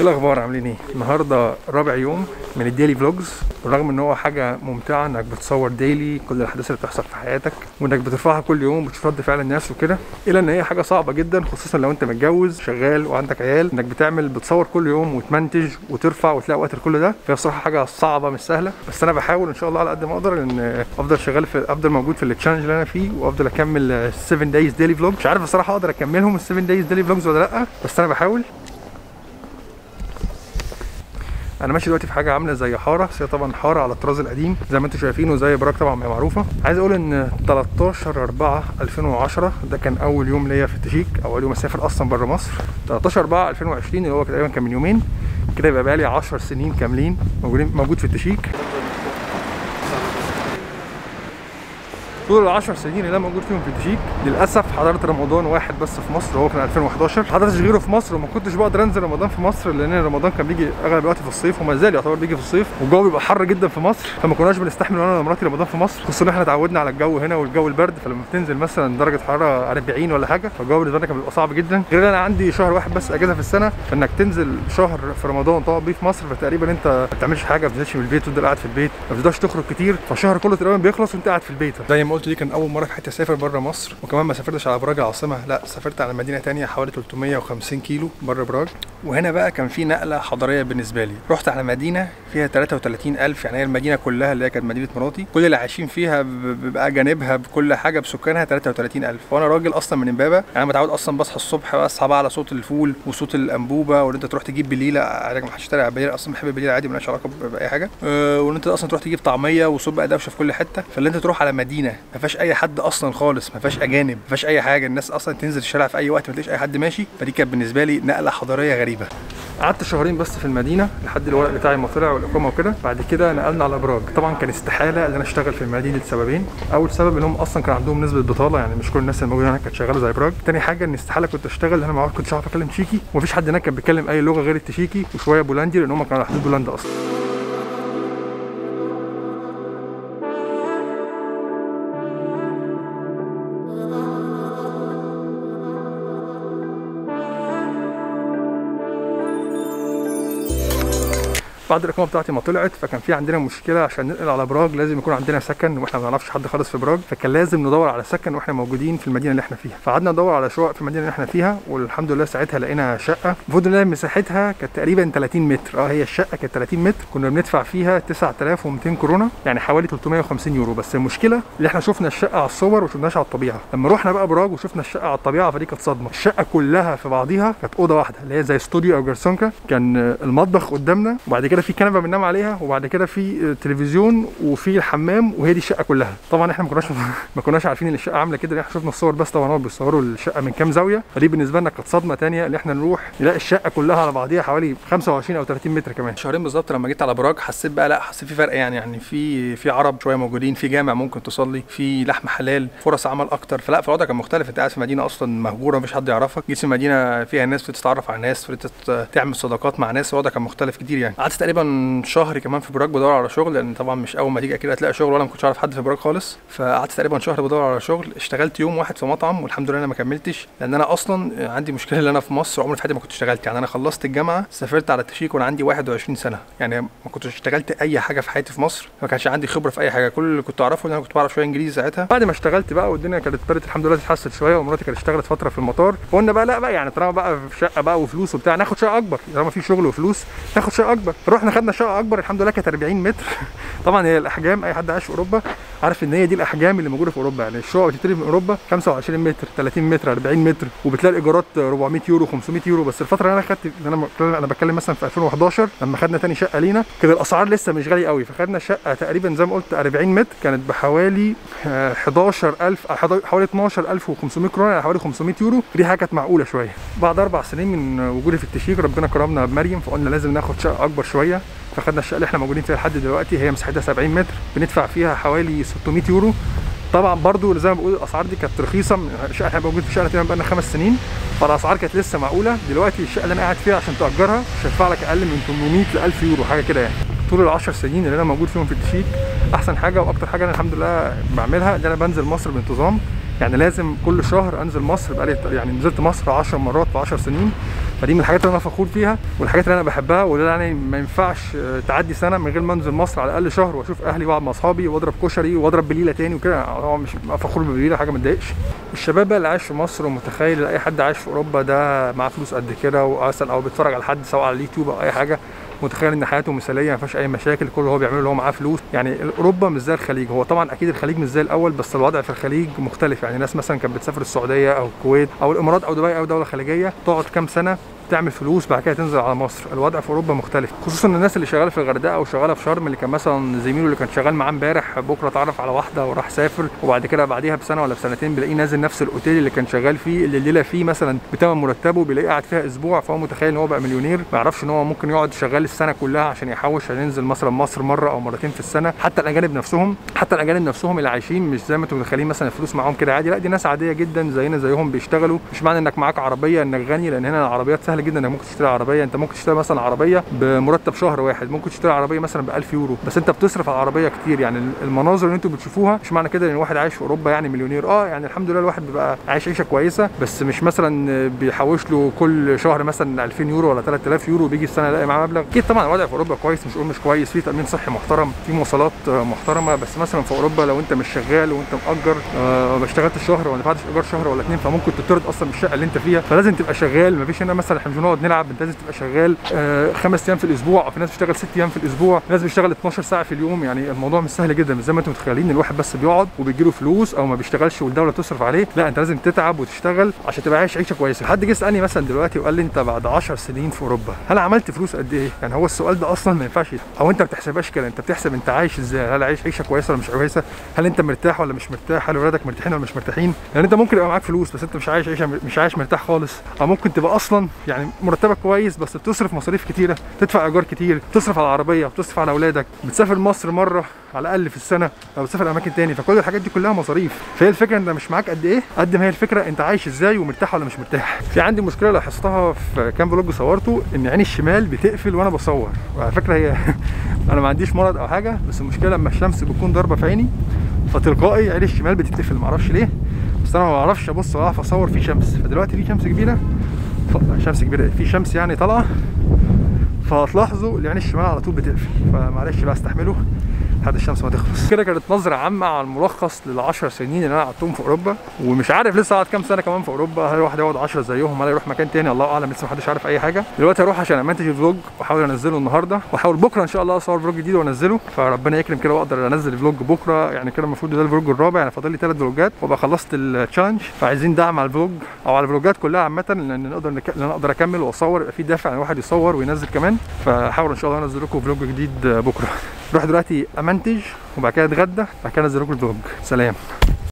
الاخبار عاملين ايه النهارده رابع يوم من الديلي فلوجز بالرغم ان هو حاجه ممتعه انك بتصور ديلي كل الاحداث اللي بتحصل في حياتك وانك بترفعها كل يوم وتشوف رد فعل الناس وكده الا ان هي حاجه صعبه جدا خصوصا لو انت متجوز شغال وعندك عيال انك بتعمل بتصور كل يوم وتمنتج وترفع وتلاقي وقت لكل ده فهي بصراحه حاجه صعبه مش سهله بس انا بحاول ان شاء الله على قد ما اقدر ان افضل شغال في افضل موجود في التشالنج اللي انا فيه وافضل اكمل 7 دايز ديلي فلوج مش عارف الصراحه اقدر اكملهم ال 7 دايز ديلي فلوجز ولا لا بس انا بحاول انا ماشي دلوقتي في حاجه عامله زي حاره بس هي طبعا حاره على الطراز القديم زي ما انتم شايفين وزي براك طبعا ما هي معروفه عايز اقول ان 13 4 2010 ده كان اول يوم ليا في التشيك او اول يوم اسافر اصلا بره مصر 13 4 2020 اللي هو تقريبا كان من يومين كده يبقى بقالي 10 سنين كاملين موجودين موجود في التشيك طول ال 10 سنين اللي انا موجود فيهم في التشيك للاسف حضرت رمضان واحد بس في مصر هو كان 2011 حضرتش غيره في مصر وما كنتش بقدر انزل رمضان في مصر لان رمضان كان بيجي اغلب الوقت في الصيف وما زال يعتبر بيجي في الصيف والجو بيبقى حر جدا في مصر فما كناش بنستحمل وانا ومراتي رمضان في مصر خصوصا ان احنا اتعودنا على الجو هنا والجو البرد فلما بتنزل مثلا درجه حراره 40 ولا حاجه فالجو بالنسبه لنا كان بيبقى صعب جدا غير ان انا عندي شهر واحد بس اجازه في السنه فانك تنزل شهر في رمضان تقعد بيه في مصر فتقريبا انت ما بتعملش حاجه ما بتنزلش من البيت وتفضل قاعد في البيت ما بتقدرش تخرج كتير فالشهر كله تقريبا بيخلص وانت قاعد في البيت زي ما قلت دي كان اول مره في حياتي اسافر بره مصر وكمان ما سافرتش على براج العاصمه لا سافرت على مدينه تانية حوالي 350 كيلو بره براج وهنا بقى كان في نقله حضاريه بالنسبه لي رحت على مدينه فيها 33000 يعني هي المدينه كلها اللي هي كانت مدينه مراتي كل اللي عايشين فيها باجانبها بكل حاجه بسكانها 33000 وانا راجل اصلا من امبابه يعني انا متعود اصلا بصحى الصبح اصحى بقى على صوت الفول وصوت الانبوبه وان انت تروح تجيب بليله عادي ما حدش يشتري بليله اصلا بحب البليله عادي مالهاش علاقه باي حاجه أه وان انت اصلا تروح تجيب طعميه وصوت بقى دوشه في كل حته فاللي انت تروح على مدينه ما فيهاش اي حد اصلا خالص ما فيهاش اجانب ما فيهاش اي حاجه الناس اصلا تنزل الشارع في اي وقت ما تلاقيش اي حد ماشي فدي كانت بالنسبه لي نقله حضاريه غريبه قعدت شهرين بس في المدينه لحد الورق بتاعي ما طلع والاقامه وكده بعد كده نقلنا على ابراج طبعا كان استحاله ان انا اشتغل في المدينه لسببين اول سبب ان هم اصلا كان عندهم نسبه بطاله يعني مش كل الناس اللي موجوده هناك كانت شغاله زي ابراج تاني حاجه ان استحاله كنت اشتغل انا ما كنتش عارف اتكلم تشيكي ومفيش حد هناك كان بيتكلم اي لغه غير التشيكي وشويه بولندي لان هم كانوا على حدود بولندا اصلا بعد الاقامه بتاعتي ما طلعت فكان في عندنا مشكله عشان ننقل على براج لازم يكون عندنا سكن واحنا ما نعرفش حد خالص في براج فكان لازم ندور على سكن واحنا موجودين في المدينه اللي احنا فيها فقعدنا ندور على شقق في المدينه اللي احنا فيها والحمد لله ساعتها لقينا شقه المفروض ان مساحتها كانت تقريبا 30 متر اه هي الشقه كانت 30 متر كنا بندفع فيها 9200 كورونا يعني حوالي 350 يورو بس المشكله اللي احنا شفنا الشقه على الصور وما شفناش على الطبيعه لما رحنا بقى براج وشفنا الشقه على الطبيعه فدي كانت صدمه الشقه كلها في بعضيها كانت اوضه واحده اللي هي زي استوديو او جرسونكا كان المطبخ قدامنا وبعد كده في كنبه بننام عليها وبعد كده في تلفزيون وفي الحمام وهي دي الشقه كلها طبعا احنا ما كناش ما كناش عارفين ان الشقه عامله كده احنا شفنا الصور بس طبعا هو بيصوروا الشقه من كام زاويه فدي بالنسبه لنا كانت صدمه ثانيه ان احنا نروح نلاقي الشقه كلها على بعضيها حوالي 25 او 30 متر كمان شهرين بالظبط لما جيت على براج حسيت بقى لا حسيت في فرق يعني يعني في في عرب شويه موجودين في جامع ممكن تصلي في لحم حلال فرص عمل اكتر فلا فالوضع كان مختلف انت قاعد في مدينه اصلا مهجوره مفيش حد يعرفك جيت في مدينه فيها ناس بتتعرف على ناس تعمل صداقات مع ناس الوضع كان مختلف كتير يعني قعدت تقريبا شهر كمان في براج بدور على شغل لان طبعا مش اول ما تيجي اكيد هتلاقي شغل ولا ما كنتش اعرف حد في براج خالص فقعدت تقريبا شهر بدور على شغل اشتغلت يوم واحد في مطعم والحمد لله انا ما كملتش لان انا اصلا عندي مشكله ان انا في مصر عمري في حياتي ما كنت اشتغلت يعني انا خلصت الجامعه سافرت على التشيك وانا عندي 21 سنه يعني ما كنتش اشتغلت اي حاجه في حياتي في مصر ما كانش عندي خبره في اي حاجه كل اللي كنت اعرفه ان انا كنت بعرف شويه انجليزي ساعتها بعد ما اشتغلت بقى والدنيا كانت بدات الحمد لله تتحسن شويه ومراتي كانت اشتغلت فتره في المطار فقلنا بقى لا بقى يعني طالما بقى في شقه بقى وفلوس وبتاع ناخد شقه اكبر طالما في شغل وفلوس ناخد شقه اكبر رحنا خدنا شقه اكبر الحمد لله كانت 40 متر طبعا هي الاحجام اي حد عايش في اوروبا عارف ان هي دي الاحجام اللي موجوده في اوروبا يعني الشقق بتبتدي من اوروبا 25 متر 30 متر 40 متر وبتلاقي الايجارات 400 يورو 500 يورو بس الفتره اللي انا خدت انا انا بتكلم مثلا في 2011 لما خدنا تاني شقه لينا كده الاسعار لسه مش غاليه قوي فخدنا شقه تقريبا زي ما قلت 40 متر كانت بحوالي 11000 حوالي 12500 كورونا يعني حوالي 500 يورو دي حاجه كانت معقوله شويه بعد اربع سنين من وجودي في التشيك ربنا كرمنا بمريم فقلنا لازم ناخد شقه اكبر شويه فخدنا الشقه اللي احنا موجودين فيها لحد دلوقتي هي مساحتها 70 متر بندفع فيها حوالي 600 يورو طبعا برضو زي ما بقول الاسعار دي كانت رخيصه الشقه احنا موجودين في شقه تقريبا بقالنا خمس سنين فالاسعار كانت لسه معقوله دلوقتي الشقه اللي انا قاعد فيها عشان تاجرها مش هتدفع لك اقل من 800 ل 1000 يورو حاجه كده يعني طول ال 10 سنين اللي انا موجود فيهم في التشيك احسن حاجه واكتر حاجه انا الحمد لله بعملها ان انا بنزل مصر بانتظام يعني لازم كل شهر انزل مصر بقالي يعني نزلت مصر 10 مرات في 10 سنين فدي من الحاجات اللي انا فخور فيها والحاجات اللي انا بحبها واللي يعني ما ينفعش آه، تعدي سنه من غير ما انزل مصر على الاقل شهر واشوف اهلي واقعد مع اصحابي واضرب كشري واضرب بليله تاني وكده هو مش فخور ببليله حاجه ما تضايقش الشباب بقى اللي عايش في مصر ومتخيل ان اي حد عايش في اوروبا ده معاه فلوس قد كده واصلا او بيتفرج على حد سواء على اليوتيوب او اي حاجه متخيل ان حياته مثاليه ما فيهاش اي مشاكل كل اللي هو بيعمله اللي هو معاه فلوس يعني اوروبا مش زي الخليج هو طبعا اكيد الخليج مش زي الاول بس الوضع في الخليج مختلف يعني ناس مثلا كانت بتسافر السعوديه او الكويت او الامارات او دبي او دوله خليجيه تقعد كام سنه تعمل فلوس بعد كده تنزل على مصر الوضع في اوروبا مختلف خصوصا الناس اللي شغاله في الغردقه او شغاله في شرم اللي كان مثلا زميله اللي كان شغال معاه امبارح بكره اتعرف على واحده وراح سافر وبعد كده بعديها بسنه ولا بسنتين بيلاقيه نازل نفس الاوتيل اللي كان شغال فيه اللي الليله فيه مثلا بتمن مرتبه بيلاقيه قاعد فيها اسبوع فهو متخيل ان هو بقى مليونير ما يعرفش ان هو ممكن يقعد شغال السنه كلها عشان يحوش عشان ينزل مثلا مصر مره او مرتين في السنه حتى الاجانب نفسهم حتى الاجانب نفسهم اللي عايشين مش زي ما انتم متخيلين مثلا الفلوس معاهم كده عادي لا دي ناس عاديه جدا زينا زيهم بيشتغلوا مش معنى انك معاك عربيه انك غني لان هنا العربيات سهل جدا انك ممكن تشتري عربيه انت ممكن تشتري مثلا عربيه بمرتب شهر واحد ممكن تشتري عربيه مثلا ب 1000 يورو بس انت بتصرف على العربيه كتير يعني المناظر اللي انتم بتشوفوها مش معنى كده ان الواحد عايش في اوروبا يعني مليونير اه يعني الحمد لله الواحد بيبقى عايش عيشه كويسه بس مش مثلا بيحوش له كل شهر مثلا 2000 يورو ولا 3000 يورو بيجي السنه يلاقي معاه مبلغ اكيد طبعا الوضع في اوروبا كويس مش اقول مش كويس في تامين صحي محترم في مواصلات محترمه بس مثلا في اوروبا لو انت مش شغال وانت مأجر آه، ما اشتغلتش شهر ولا دفعتش ايجار شهر ولا اتنين فممكن تطرد اصلا من الشقه اللي انت فيها فلازم تبقى شغال مفيش هنا مثلا احنا مش بنقعد نلعب انت لازم تبقى شغال آه، خمس ايام في الاسبوع او في ناس بتشتغل ست ايام في الاسبوع في ناس بتشتغل 12 ساعه في اليوم يعني الموضوع مش سهل جدا مش زي ما انتم متخيلين الواحد بس بيقعد وبيجيله فلوس او ما بيشتغلش والدوله تصرف عليه لا انت لازم تتعب وتشتغل عشان تبقى عايش عيشه كويسه حد جه يسالني مثلا دلوقتي وقال لي انت بعد 10 سنين في اوروبا هل عملت فلوس قد ايه يعني هو السؤال ده اصلا ما ينفعش يت- او انت ما بتحسبهاش كده انت بتحسب انت عايش ازاي هل عايش عيشه كويسه ولا مش كويسه هل انت مرتاح ولا مش مرتاح هل ولادك مرتاحين ولا مش مرتاحين لان انت ممكن يبقى معاك فلوس بس انت مش عايش عيشه مش عايش مرتاح خالص او ممكن تبقى اصلا يعني مرتبك كويس بس بتصرف مصاريف كتيره تدفع ايجار كتير بتصرف على العربيه بتصرف على اولادك بتسافر مصر مره على الاقل في السنه او بتسافر اماكن تاني فكل الحاجات دي كلها مصاريف فهي الفكره انت مش معاك قد ايه قد ما هي الفكره انت عايش ازاي ومرتاح ولا مش مرتاح في عندي مشكله لاحظتها في كام فلوج صورته ان عيني الشمال بتقفل وانا بصور وعلى فكره هي انا ما عنديش مرض او حاجه بس المشكله لما الشمس بتكون ضاربه في عيني فتلقائي عيني الشمال بتتقفل معرفش ليه بس انا ما بعرفش ابص ولا اعرف اصور في شمس فدلوقتي في شمس كبيره ف- شمس كبيره إيه؟ في شمس يعني طالعه فهتلاحظوا العين الشمال على طول بتقفل فمعلش بقى استحملوا لحد الشمس ما تخلص كده كانت نظرة عامة على الملخص للعشر سنين اللي انا قعدتهم في اوروبا ومش عارف لسه قعد كام سنة كمان في اوروبا هل الواحد يقعد 10 زيهم ولا يروح مكان تاني الله اعلم لسه محدش عارف اي حاجة دلوقتي هروح عشان امنتج الفلوج واحاول انزله النهاردة واحاول بكرة ان شاء الله اصور فلوج جديد وانزله فربنا يكرم كده واقدر انزل فلوج بكرة يعني كده المفروض ده الفلوج الرابع يعني فاضل لي ثلاث فلوجات وابقى خلصت التشالنج فعايزين دعم على الفلوج او على الفلوجات كلها عامة لان نقدر نك... لان اقدر اكمل واصور يبقى في دافع ان الواحد يصور وينزل كمان فحاول ان شاء الله انزل لكم فلوج جديد بكرة نروح دلوقتي امنتج وبعد كده اتغدى بعد كده انزل لكم الفلوج سلام